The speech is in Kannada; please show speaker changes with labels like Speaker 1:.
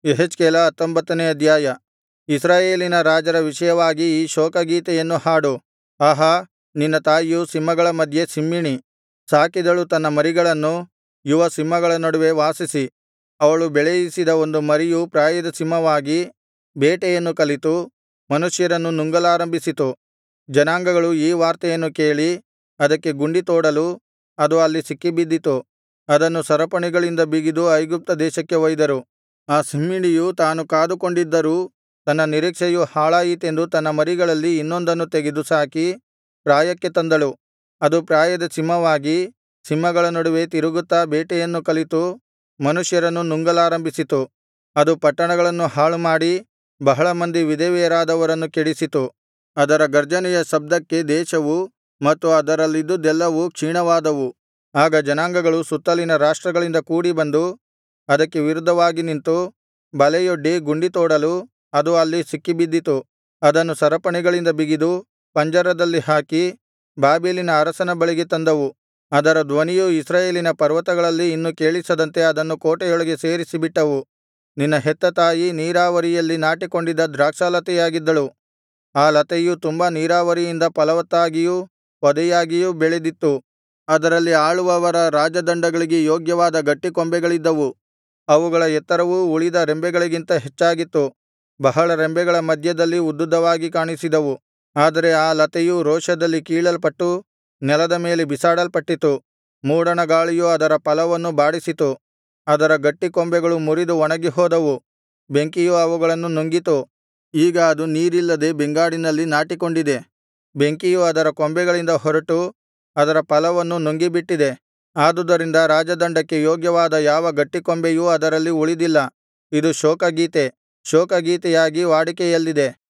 Speaker 1: ಯೆಹೆಜ್ಕೇಲ ಹತ್ತೊಂಬತ್ತನೇ ಅಧ್ಯಾಯ ಇಸ್ರಾಯೇಲಿನ ರಾಜರ ವಿಷಯವಾಗಿ ಈ ಶೋಕಗೀತೆಯನ್ನು ಹಾಡು ಆಹಾ ನಿನ್ನ ತಾಯಿಯು ಸಿಂಹಗಳ ಮಧ್ಯೆ ಸಿಂಹಿಣಿ ಸಾಕಿದಳು ತನ್ನ ಮರಿಗಳನ್ನು ಯುವ ಸಿಂಹಗಳ ನಡುವೆ ವಾಸಿಸಿ ಅವಳು ಬೆಳೆಯಿಸಿದ ಒಂದು ಮರಿಯು ಪ್ರಾಯದ ಸಿಂಹವಾಗಿ ಬೇಟೆಯನ್ನು ಕಲಿತು ಮನುಷ್ಯರನ್ನು ನುಂಗಲಾರಂಭಿಸಿತು ಜನಾಂಗಗಳು ಈ ವಾರ್ತೆಯನ್ನು ಕೇಳಿ ಅದಕ್ಕೆ ಗುಂಡಿ ತೋಡಲು ಅದು ಅಲ್ಲಿ ಸಿಕ್ಕಿಬಿದ್ದಿತು ಅದನ್ನು ಸರಪಣಿಗಳಿಂದ ಬಿಗಿದು ಐಗುಪ್ತ ದೇಶಕ್ಕೆ ಒಯ್ದರು ಆ ಸಿಂಹಿಣಿಯು ತಾನು ಕಾದುಕೊಂಡಿದ್ದರೂ ತನ್ನ ನಿರೀಕ್ಷೆಯು ಹಾಳಾಯಿತೆಂದು ತನ್ನ ಮರಿಗಳಲ್ಲಿ ಇನ್ನೊಂದನ್ನು ತೆಗೆದು ಸಾಕಿ ಪ್ರಾಯಕ್ಕೆ ತಂದಳು ಅದು ಪ್ರಾಯದ ಸಿಂಹವಾಗಿ ಸಿಂಹಗಳ ನಡುವೆ ತಿರುಗುತ್ತಾ ಬೇಟೆಯನ್ನು ಕಲಿತು ಮನುಷ್ಯರನ್ನು ನುಂಗಲಾರಂಭಿಸಿತು ಅದು ಪಟ್ಟಣಗಳನ್ನು ಹಾಳುಮಾಡಿ ಬಹಳ ಮಂದಿ ವಿಧವೆಯರಾದವರನ್ನು ಕೆಡಿಸಿತು ಅದರ ಗರ್ಜನೆಯ ಶಬ್ದಕ್ಕೆ ದೇಶವು ಮತ್ತು ಅದರಲ್ಲಿದ್ದುದೆಲ್ಲವೂ ಕ್ಷೀಣವಾದವು ಆಗ ಜನಾಂಗಗಳು ಸುತ್ತಲಿನ ರಾಷ್ಟ್ರಗಳಿಂದ ಕೂಡಿಬಂದು ಅದಕ್ಕೆ ವಿರುದ್ಧವಾಗಿ ನಿಂತು ಬಲೆಯೊಡ್ಡಿ ಗುಂಡಿ ತೋಡಲು ಅದು ಅಲ್ಲಿ ಸಿಕ್ಕಿಬಿದ್ದಿತು ಅದನ್ನು ಸರಪಣಿಗಳಿಂದ ಬಿಗಿದು ಪಂಜರದಲ್ಲಿ ಹಾಕಿ ಬಾಬೆಲಿನ ಅರಸನ ಬಳಿಗೆ ತಂದವು ಅದರ ಧ್ವನಿಯು ಇಸ್ರಾಯೇಲಿನ ಪರ್ವತಗಳಲ್ಲಿ ಇನ್ನು ಕೇಳಿಸದಂತೆ ಅದನ್ನು ಕೋಟೆಯೊಳಗೆ ಸೇರಿಸಿಬಿಟ್ಟವು ನಿನ್ನ ಹೆತ್ತ ತಾಯಿ ನೀರಾವರಿಯಲ್ಲಿ ನಾಟಿಕೊಂಡಿದ್ದ ದ್ರಾಕ್ಷಾಲತೆಯಾಗಿದ್ದಳು ಆ ಲತೆಯು ತುಂಬಾ ನೀರಾವರಿಯಿಂದ ಫಲವತ್ತಾಗಿಯೂ ಪೊದೆಯಾಗಿಯೂ ಬೆಳೆದಿತ್ತು ಅದರಲ್ಲಿ ಆಳುವವರ ರಾಜದಂಡಗಳಿಗೆ ಯೋಗ್ಯವಾದ ಗಟ್ಟಿಕೊಂಬೆಗಳಿದ್ದವು ಅವುಗಳ ಎತ್ತರವು ಉಳಿದ ರೆಂಬೆಗಳಿಗಿಂತ ಹೆಚ್ಚಾಗಿತ್ತು ಬಹಳ ರೆಂಬೆಗಳ ಮಧ್ಯದಲ್ಲಿ ಉದ್ದುದ್ದವಾಗಿ ಕಾಣಿಸಿದವು ಆದರೆ ಆ ಲತೆಯು ರೋಷದಲ್ಲಿ ಕೀಳಲ್ಪಟ್ಟು ನೆಲದ ಮೇಲೆ ಬಿಸಾಡಲ್ಪಟ್ಟಿತು ಮೂಡಣ ಗಾಳಿಯು ಅದರ ಫಲವನ್ನು ಬಾಡಿಸಿತು ಅದರ ಗಟ್ಟಿಕೊಂಬೆಗಳು ಮುರಿದು ಒಣಗಿಹೋದವು ಬೆಂಕಿಯು ಅವುಗಳನ್ನು ನುಂಗಿತು ಈಗ ಅದು ನೀರಿಲ್ಲದೆ ಬೆಂಗಾಡಿನಲ್ಲಿ ನಾಟಿಕೊಂಡಿದೆ ಬೆಂಕಿಯು ಅದರ ಕೊಂಬೆಗಳಿಂದ ಹೊರಟು ಅದರ ಫಲವನ್ನು ನುಂಗಿಬಿಟ್ಟಿದೆ ಆದುದರಿಂದ ರಾಜದಂಡಕ್ಕೆ ಯೋಗ್ಯವಾದ ಯಾವ ಗಟ್ಟಿಕೊಂಬೆಯೂ ಅದರಲ್ಲಿ ಉಳಿದಿಲ್ಲ ಇದು ಶೋಕಗೀತೆ ಶೋಕಗೀತೆಯಾಗಿ ವಾಡಿಕೆಯಲ್ಲಿದೆ